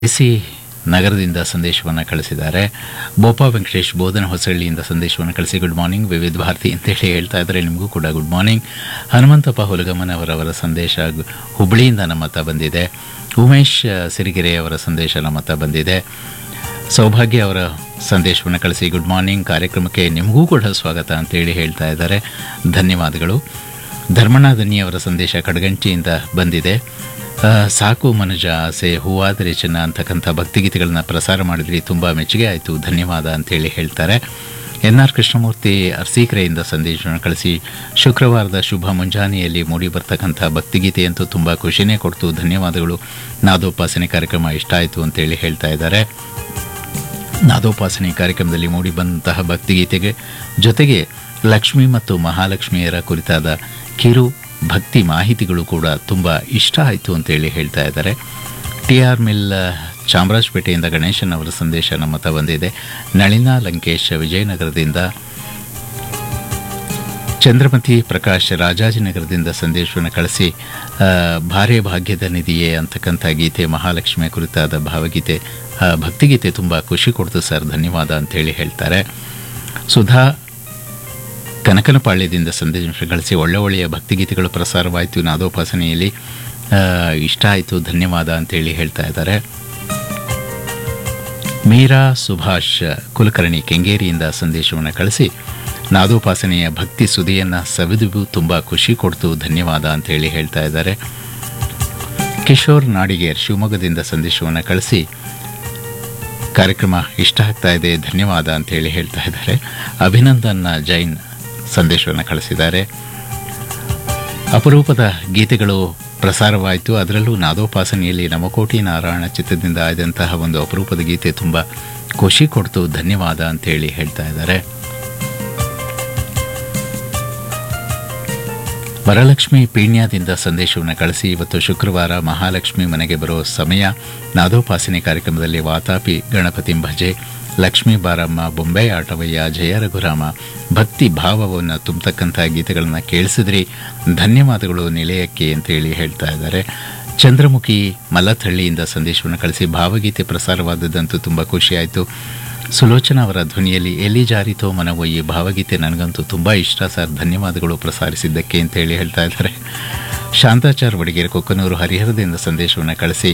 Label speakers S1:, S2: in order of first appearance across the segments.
S1: AC ನಗರದಿಂದ ಸಂದೇಶವನ್ನು ಕಳಿಸಿದ್ದಾರೆ ಬೋಪಾ ವೆಂಕಟೇಶ್ ಬೋಧನ ಹೊಸಳ್ಳಿಯಿಂದ ಸಂದೇಶವನ್ನು ಕಳಿಸಿ ಗುಡ್ ಮಾರ್ನಿಂಗ್ ವಿವಿಧ ಭಾರತಿ ಅಂತೇಳಿ ಹೇಳ್ತಾ ಇದ್ದಾರೆ ನಿಮಗೂ ಕೂಡ ಗುಡ್ ಮಾರ್ನಿಂಗ್ ಹನುಮಂತಪ್ಪ ಹುಲಗಮ್ಮನ ಅವರವರ ಸಂದೇಶ ಗು- ಹುಬ್ಳಿಯಿಂದ ನಮ್ಮ ಹತ್ರ ಬಂದಿದೆ ಉಮೇಶ್ ಆ, ಸಿರಿಗೆರೆ ಅವರ ಸಂದೇಶ ನಮ್ಮ ಹತ್ರ ಬಂದಿದೆ ಸೌಭಾಗ್ಯ ಅವರ ಸಂದೇಶವನ್ನು ಕಳಿಸಿ ಗುಡ್ ಮಾರ್ನಿಂಗ್ ಕಾರ್ಯಕ್ರಮಕ್ಕೆ ನಿಮಗೂ ಕೂಡ ಸ್ವಾಗತ ಅಂತೇಳಿ ಹೇಳ್ತಾ ಇದ್ದಾರೆ ಧನ್ಯವಾದಗಳು ಧರ್ಮಣ್ಣ ದನ್ನಿ ಅವರ ಸಂದೇಶ ಕಡಗಂಚಿಯಿಂದ ಬಂದಿದೆ ಆ, ಸಾಕು ಮನುಜ ಆಸೆ ಹೂವಾದರೆ ಚೆನ್ನ ಅಂತಕ್ಕಂಥ ಭಕ್ತಿಗೀತೆಗಳನ್ನ ಪ್ರಸಾರ ಮಾಡಿದ್ರಿ ತುಂಬ ಮೆಚ್ಚುಗೆ ಆಯಿತು ಧನ್ಯವಾದ ಅಂತೇಳಿ ಹೇಳ್ತಾರೆ ಎನ್ ಆರ್ ಕೃಷ್ಣಮೂರ್ತಿ ಅರ್ಸೀಕೆರೆಯಿಂದ ಸಂದೇಶವನ್ನು ಕಳಿಸಿ ಶುಕ್ರವಾರದ ಶುಭ ಮುಂಜಾನೆಯಲ್ಲಿ ಮೂಡಿ ಬರ್ತಕ್ಕಂಥ ಭಕ್ತಿಗೀತೆ ಅಂತೂ ತುಂಬ ಖುಷಿನೇ ಕೊಡ್ತು ಧನ್ಯವಾದಗಳು ನಾದೋಪಾಸನೆ ಕಾರ್ಯಕ್ರಮ ಇಷ್ಟ ಆಯಿತು ಅಂತೇಳಿ ಹೇಳ್ತಾ ಇದ್ದಾರೆ ನಾದೋಪಾಸನೆ ಕಾರ್ಯಕ್ರಮದಲ್ಲಿ ಮೂಡಿಬಂದಂತಹ ಭಕ್ತಿಗೀತೆಗೆ ಜೊತೆಗೆ ಲಕ್ಷ್ಮಿ ಮತ್ತು ಮಹಾಲಕ್ಷ್ಮಿಯರ ಕುರಿತಾದ ಕಿರು ಭಕ್ತಿ ಮಾಹಿತಿಗಳು ಕೂಡ ತುಂಬ ಇಷ್ಟ ಆಯಿತು ಅಂತೇಳಿ ಹೇಳ್ತಾ ಇದ್ದಾರೆ ಟಿ ಆರ್ ಮಿಲ್ ಚಾಮರಾಜಪೇಟೆಯಿಂದ ಗಣೇಶನ್ ಅವರ ಸಂದೇಶ ನಮ್ಮ ಹತ್ರ ಬಂದಿದೆ ನಳಿನಾ ಲಂಕೇಶ್ ವಿಜಯನಗರದಿಂದ ಚಂದ್ರಮತಿ ಪ್ರಕಾಶ್ ರಾಜಾಜಿನಗರದಿಂದ ಸಂದೇಶವನ್ನು ಕಳಿಸಿ ಆ, ಭಾರ್ಯ ಭಾಗ್ಯದ ನಿಧಿಯೇ ಅಂತಕ್ಕಂಥ ಗೀತೆ ಮಹಾಲಕ್ಷ್ಮಿಯ ಕುರಿತಾದ ಭಾವಗೀತೆ ಆ, ಭಕ್ತಿಗೀತೆ ತುಂಬ ಖುಷಿ ಕೊಡ್ತು ಸರ್ ಧನ್ಯವಾದ ಅಂತೇಳಿ ಹೇಳ್ತಾರೆ ಸುಧಾ ಕನಕನಪಾಳ್ಯದಿಂದ ಸಂದೇಶ ಕಳಿಸಿ ಒಳ್ಳೆ ಒಳ್ಳೆಯ ಭಕ್ತಿಗೀತೆಗಳು ಪ್ರಸಾರವಾಯಿತು ನಾದೋಪಾಸನೆಯಲ್ಲಿ ಆ, ಇಷ್ಟ ಆಯಿತು ಧನ್ಯವಾದ ಅಂತೇಳಿ ಹೇಳ್ತಾ ಇದ್ದಾರೆ ಮೀರಾ ಸುಭಾಷ್ ಕುಲಕರ್ಣಿ ಕೆಂಗೇರಿಯಿಂದ ಸಂದೇಶವನ್ನು ಕಳಿಸಿ ನಾದೋಪಾಸನೆಯ ಭಕ್ತಿ ಸುದಿಯನ್ನು ಸವಿದು ತುಂಬ ಖುಷಿ ಕೊಡ್ತು ಧನ್ಯವಾದ ಅಂತೇಳಿ ಹೇಳ್ತಾ ಇದ್ದಾರೆ ಕಿಶೋರ್ ನಾಡಿಗೇರ್ ಶಿವಮೊಗ್ಗದಿಂದ ಸಂದೇಶವನ್ನು ಕಳಿಸಿ ಕಾರ್ಯಕ್ರಮ ಇಷ್ಟ ಆಗ್ತಾ ಇದೆ ಧನ್ಯವಾದ ಅಂತೇಳಿ ಹೇಳ್ತಾ ಇದ್ದಾರೆ ಅಭಿನಂದನ್ ಜೈನ್ ಸಂದೇಶವನ್ನು ಕಳಿಸಿದ್ದಾರೆ ಅಪರೂಪದ ಗೀತೆಗಳು ಪ್ರಸಾರವಾಯಿತು ಅದರಲ್ಲೂ ನಾದೋಪಾಸನೆಯಲ್ಲಿ ನಮಕೋಟಿ ನಾರಾಯಣ ಚಿತ್ರದಿಂದ ಆದಂತಹ ಒಂದು ಅಪರೂಪದ ಗೀತೆ ತುಂಬ ಖುಷಿ ಕೊಡ್ತು ಧನ್ಯವಾದ ಅಂತೇಳಿ ಹೇಳ್ತಾ ಇದ್ದಾರೆ ವರಲಕ್ಷ್ಮಿ ಪೀಣ್ಯದಿಂದ ಸಂದೇಶವನ್ನು ಕಳಿಸಿ ಇವತ್ತು ಶುಕ್ರವಾರ ಮಹಾಲಕ್ಷ್ಮಿ ಮನೆಗೆ ಬರೋ ಸಮಯ ನಾದೋಪಾಸನೆ ಕಾರ್ಯಕ್ರಮದಲ್ಲಿ ವಾತಾಪಿ ಗಣಪತಿ ಭಜೆ ಲಕ್ಷ್ಮೀ ಬಾರಮ್ಮ ಬೊಂಬೆ ಆಟವಯ್ಯ ಜಯ ರಘುರಾಮ ಭಕ್ತಿ ಭಾವವನ್ನು ತುಂಬತಕ್ಕಂಥ ಗೀತೆಗಳನ್ನು ಕೇಳಿಸಿದ್ರಿ ಧನ್ಯವಾದಗಳು ನಿಲಯಕ್ಕೆ ಅಂತೇಳಿ ಹೇಳ್ತಾ ಇದ್ದಾರೆ ಚಂದ್ರಮುಖಿ ಮಲ್ಲಥಳ್ಳಿಯಿಂದ ಸಂದೇಶವನ್ನು ಕಳಿಸಿ ಭಾವಗೀತೆ ಪ್ರಸಾರವಾದದ್ದಂತೂ ತುಂಬ ಖುಷಿಯಾಯಿತು ಸುಲೋಚನಾ ಅವರ ಧ್ವನಿಯಲ್ಲಿ ಎಲ್ಲಿ ಜಾರಿತೋ ಮನವೋ ಈ ಭಾವಗೀತೆ ನನಗಂತೂ ತುಂಬ ಇಷ್ಟ ಸರ್ ಧನ್ಯವಾದಗಳು ಪ್ರಸಾರಿಸಿದ್ದಕ್ಕೆ ಅಂತೇಳಿ ಹೇಳ್ತಾ ಇದ್ದಾರೆ ಶಾಂತಾಚಾರ್ ವಡಿಗೇರಿ ಕೊಕ್ಕನೂರು ಹರಿಹರದಿಂದ ಸಂದೇಶವನ್ನು ಕಳಿಸಿ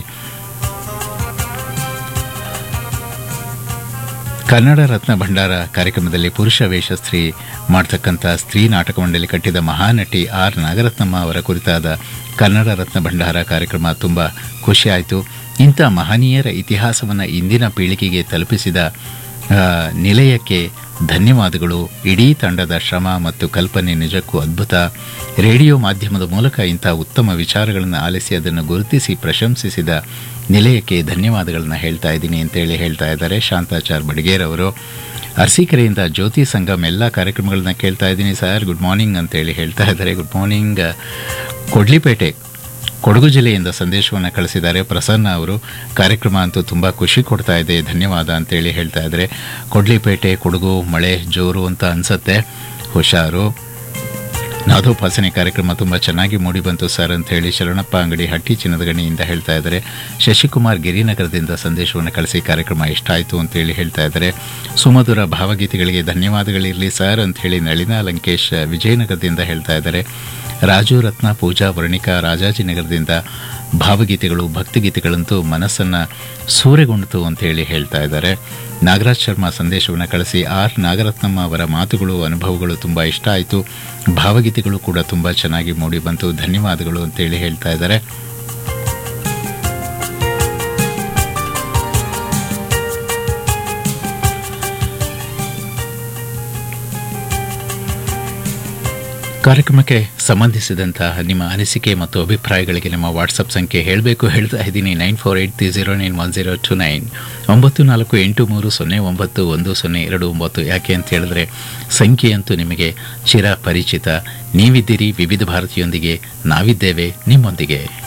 S1: ಕನ್ನಡ ರತ್ನ ಭಂಡಾರ ಕಾರ್ಯಕ್ರಮದಲ್ಲಿ ಪುರುಷ ವೇಷ ಸ್ತ್ರೀ ಮಾಡ್ತಕ್ಕಂಥ ಸ್ತ್ರೀ ನಾಟಕ ಮಂಡಳಿ ಕಟ್ಟಿದ ಮಹಾನಟಿ ಆರ್ ನಾಗರತ್ನಮ್ಮ ಅವರ ಕುರಿತಾದ ಕನ್ನಡ ರತ್ನ ಭಂಡಾರ ಕಾರ್ಯಕ್ರಮ ತುಂಬ ಖುಷಿಯಾಯಿತು ಇಂಥ ಮಹನೀಯರ ಇತಿಹಾಸವನ್ನು ಇಂದಿನ ಪೀಳಿಗೆಗೆ ತಲುಪಿಸಿದ ಆ, ನಿಲಯಕ್ಕೆ ಧನ್ಯವಾದಗಳು ಇಡೀ ತಂಡದ ಶ್ರಮ ಮತ್ತು ಕಲ್ಪನೆ ನಿಜಕ್ಕೂ ಅದ್ಭುತ ರೇಡಿಯೋ ಮಾಧ್ಯಮದ ಮೂಲಕ ಇಂಥ ಉತ್ತಮ ವಿಚಾರಗಳನ್ನು ಆಲಿಸಿ ಅದನ್ನು ಗುರುತಿಸಿ ಪ್ರಶಂಸಿಸಿದ ನಿಲಯಕ್ಕೆ ಧನ್ಯವಾದಗಳನ್ನು ಹೇಳ್ತಾ ಇದ್ದೀನಿ ಅಂತೇಳಿ ಹೇಳ್ತಾ ಇದ್ದಾರೆ ಶಾಂತಾಚಾರ್ ಬಡಿಗೇರ್ ಅವರು ಅರಸೀಕೆರೆಯಿಂದ ಜ್ಯೋತಿ ಸಂಗಮ್ ಎಲ್ಲ ಕಾರ್ಯಕ್ರಮಗಳನ್ನ ಕೇಳ್ತಾ ಇದ್ದೀನಿ ಸರ್ ಗುಡ್ ಮಾರ್ನಿಂಗ್ ಅಂತೇಳಿ ಹೇಳ್ತಾ ಇದ್ದಾರೆ ಗುಡ್ ಮಾರ್ನಿಂಗ್ ಕೊಡ್ಲಿಪೇಟೆ ಕೊಡಗು ಜಿಲ್ಲೆಯಿಂದ ಸಂದೇಶವನ್ನು ಕಳಿಸಿದ್ದಾರೆ ಪ್ರಸನ್ನ ಅವರು ಕಾರ್ಯಕ್ರಮ ಅಂತೂ ತುಂಬ ಖುಷಿ ಕೊಡ್ತಾ ಇದೆ ಧನ್ಯವಾದ ಅಂತೇಳಿ ಹೇಳ್ತಾ ಇದ್ದಾರೆ ಕೊಡ್ಲಿಪೇಟೆ ಕೊಡಗು ಮಳೆ ಜೋರು ಅಂತ ಅನ್ಸತ್ತೆ ಹುಷಾರು ನಾದೋಪಾಸನೆ ಕಾರ್ಯಕ್ರಮ ತುಂಬ ಚೆನ್ನಾಗಿ ಮೂಡಿಬಂತು ಸರ್ ಅಂತ ಹೇಳಿ ಶರಣಪ್ಪ ಅಂಗಡಿ ಹಟ್ಟಿ ಚಿನ್ನದ ಗಣಿಯಿಂದ ಹೇಳ್ತಾ ಇದ್ದಾರೆ ಶಶಿಕುಮಾರ್ ಗಿರಿನಗರದಿಂದ ಸಂದೇಶವನ್ನು ಕಳಿಸಿ ಕಾರ್ಯಕ್ರಮ ಇಷ್ಟ ಆಯಿತು ಅಂತೇಳಿ ಹೇಳ್ತಾ ಇದ್ದಾರೆ ಸುಮಧುರ ಭಾವಗೀತೆಗಳಿಗೆ ಧನ್ಯವಾದಗಳಿರಲಿ ಸರ್ ಅಂತ ಹೇಳಿ ನಳಿನಾ ಲಂಕೇಶ್ ವಿಜಯನಗರದಿಂದ ಹೇಳ್ತಾ ಇದ್ದಾರೆ ರಾಜು ರತ್ನ ಪೂಜಾ ವರ್ಣಿಕಾ ರಾಜಾಜಿನಗರದಿಂದ ಭಾವಗೀತೆಗಳು ಭಕ್ತಿಗೀತೆಗಳಂತೂ ಮನಸ್ಸನ್ನು ಸೂರೆಗೊಂಡಿತು ಅಂತೇಳಿ ಹೇಳ್ತಾ ಇದ್ದಾರೆ ನಾಗರಾಜ್ ಶರ್ಮಾ ಸಂದೇಶವನ್ನು ಕಳಿಸಿ ಆರ್ ನಾಗರತ್ನಮ್ಮ ಅವರ ಮಾತುಗಳು ಅನುಭವಗಳು ತುಂಬ ಇಷ್ಟ ಆಯಿತು ಭಾವಗೀತೆಗಳು ಕೂಡ ತುಂಬ ಚೆನ್ನಾಗಿ ಮೂಡಿ ಬಂತು ಧನ್ಯವಾದಗಳು ಅಂತೇಳಿ ಹೇಳ್ತಾ ಇದ್ದಾರೆ ಕಾರ್ಯಕ್ರಮಕ್ಕೆ ಸಂಬಂಧಿಸಿದಂತಹ ನಿಮ್ಮ ಅನಿಸಿಕೆ ಮತ್ತು ಅಭಿಪ್ರಾಯಗಳಿಗೆ ನಮ್ಮ ವಾಟ್ಸಪ್ ಸಂಖ್ಯೆ ಹೇಳಬೇಕು ಹೇಳ್ತಾ ಇದ್ದೀನಿ nine four eight three zero nine one zero two nine ಒಂಬತ್ತು ನಾಲ್ಕು ಎಂಟು ಮೂರು ಸೊನ್ನೆ ಒಂಬತ್ತು ಒಂದು ಸೊನ್ನೆ ಎರಡು ಒಂಬತ್ತು ಯಾಕೆ ಅಂತ ಹೇಳಿದ್ರೆ ಸಂಖ್ಯೆಯಂತೂ ನಿಮಗೆ ಚಿರ ಪರಿಚಿತ ನೀವಿದ್ದೀರಿ ವಿವಿಧ ಭಾರತಿಯೊಂದಿಗೆ ನಾವಿದ್ದೇವೆ ನಿಮ್ಮೊಂದಿಗೆ